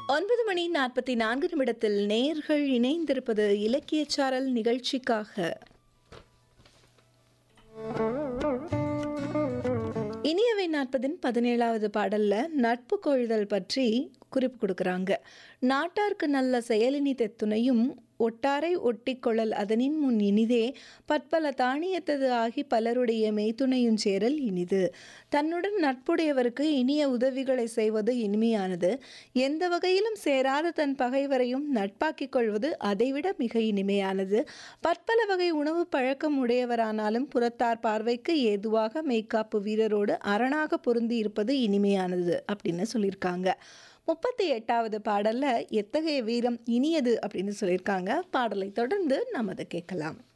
ஒன்பது மணி நாற்பத்தி நான்கு நிமிடத்தில் நேர்கள் இணைந்திருப்பது இலக்கியச்சாரல் நிகழ்ச்சிக்காக இனியவை நாற்பதின் பதினேழாவது பாடல்ல நட்பு கொள்தல் பற்றி குறிப்பு கொடுக்குறாங்க நாட்டார்க்கு நல்ல செயலினி தெத்துணையும் ஒட்டாரை ஒட்டிக்கொள்ளல் அதனின் முன் இனிதே பற்பல தானியத்தது ஆகி பலருடைய மெய்த்துணையும் சேரல் இனிது தன்னுடன் நட்புடையவருக்கு இனிய உதவிகளை செய்வது இனிமையானது எந்த வகையிலும் சேராத தன் பகைவரையும் நட்பாக்கிக் கொள்வது அதைவிட மிக இனிமையானது பற்பல வகை உணவு பழக்கம் உடையவரானாலும் புறத்தார் பார்வைக்கு ஏதுவாக மெய்க்காப்பு வீரரோடு அரணாக பொருந்தி இருப்பது இனிமையானது அப்படின்னு சொல்லியிருக்காங்க முப்பத்தி எட்டாவது பாடல்ல எத்தகைய வீரம் இனியது அப்படின்னு சொல்லியிருக்காங்க பாடலை தொடர்ந்து நாம் அதை கேட்கலாம்